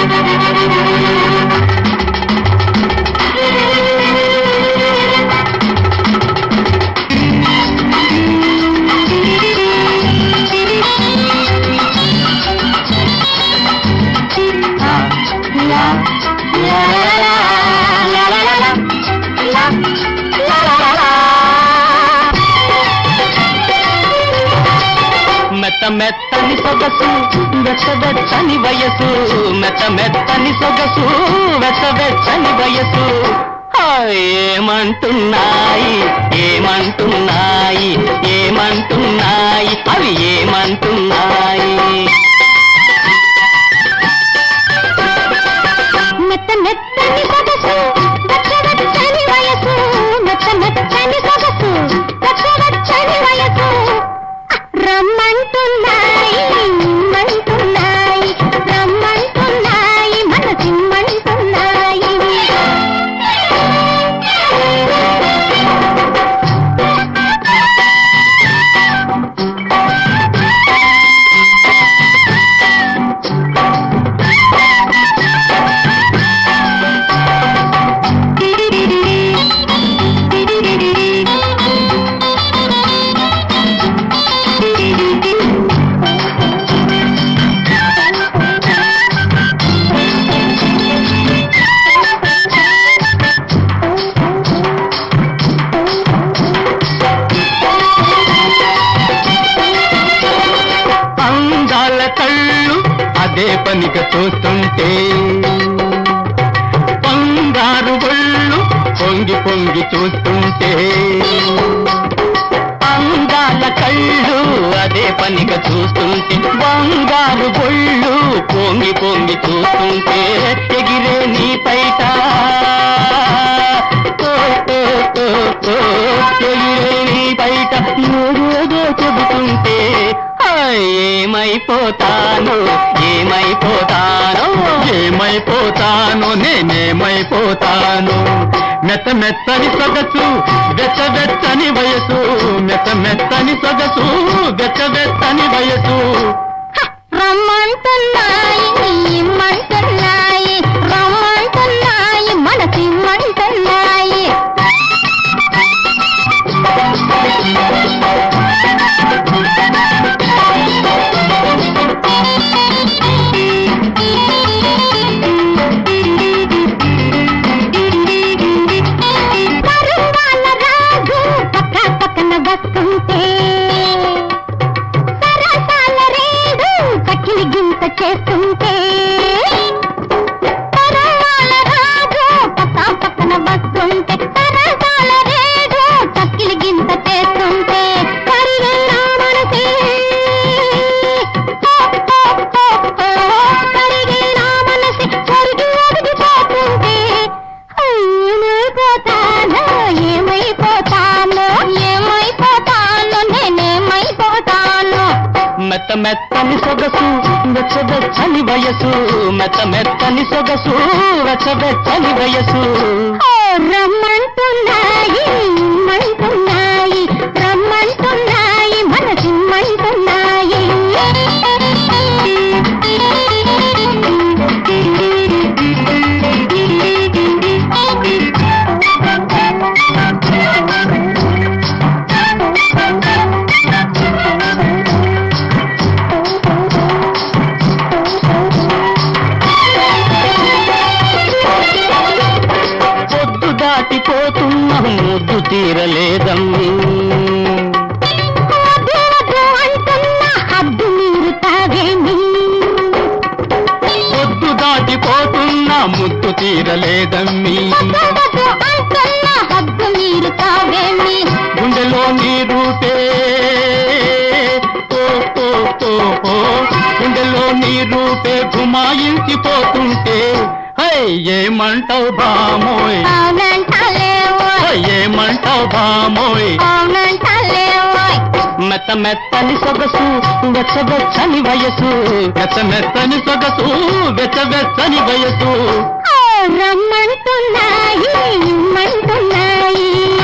మెత్త మెత్తని సొగసు వెచ్చ వెచ్చని వయసు మెత్త మెత్తని సొగసు వెచ్చ వెచ్చని వయసు ఆ, ఏమంటున్నాయి ఏమంటున్నాయి ఏమంటున్నాయి అవి ఏమంటున్నాయి మెత్త మెత్తని సొగసు వెచ్చ వెచ్చని వయసు మెత్త మెత్తని సొగసు వెచ్చ వెచ్చని వయసు రమ్మంటున్నాయి ఇమ్మంటున్నాయి రమ్మంటున్నాయి మనసిమ్మంటున్నాయి అందాల కళ్ళు అదే పనిగా చూస్తుంటే బంగారు ఒళ్ళు పొంగి పొంగి చూస్తుంటే అందాల కళ్ళు అదే పనిగా చూస్తుంటే బంగారు ఒళ్ళు పొంగి పొంగి చూస్తుంటే ఎగిరే నీ పైట ఓ, ఓ, ఓ, ఓ, ఎగిరే నీ బయట ఏదేదో చెబుతుంటే ఆ, ఏమైపోతాను ఏమైపోతాను ఏమైపోతాను నేనేమైపోతాను మెత్త మెత్తని సొగసు వెచ్చ వెచ్చని వయసు మెత్త మెత్తని సొగసు వెచ్చ వెచ్చని వయసు రమ్మంటున్నాయి ఇమ్మంటున్నాయి రమ్మంటున్నాయి మనసిమ్మంటున్నాయి పరువాల రాజు పక్క పక్కన వస్తుంటే సరసాల రేడు కట్టిలి గింత చేస్తుంటే పరువాల రాజు పక్క పక్కన వస్తుంటే సరసాల రేడు కట్టిలి గింత చేస్తుంటే కరిగే నా మనసే ఓ, ఓ, ఓ, ఓ, కరిగే నా మనసే కరిగి ఒదిగిపోతుంటే ఏమైపోతాను ఏమైపోతాను ఏమైపోతాను నేనేమైపోతాను మెత్త మెత్తని సొగసు వెచ్చ వెచ్చని వయసు మెత్త మెత్తని సొగసు వెచ్చ వెచ్చని వయసు ఓ, రమ్మంటున్నాయి ఇమ్మంటున్నాయి రమ్మంటున్నాయి మనసిమ్మంటున్నాయి పొద్దు దాటిపోతున్న ముద్దు తీరలేదమ్మి వద్దు వద్దు అంటున్న హద్దు మీరు తాగేమి పొద్దు దాటిపోతున్న ముద్దు తీరలేదమ్మి వద్దు వద్దు అంటున్న హద్దు మీరు తాగేమి గుండెలో నీ రూపే ఓ, ఓ, ఓ, ఓ. గుండెలో నీ రూపే గుమాయించిపోతుంటే హై ఏమంటావు బామోయ్ అవునంటలేవోయ్ హై, ఏమంటావు బామోయ్ అవునంటలేవోయ్ మెత్త మెత్తని సొగసు వెచ్చ వెచ్చని వయసు వెచ్చ మెత్తని సొగసు వెచ్చ వెచ్చని వయసు ఓ, రమ్మంటున్నాయి ఇమ్మంటున్నాయి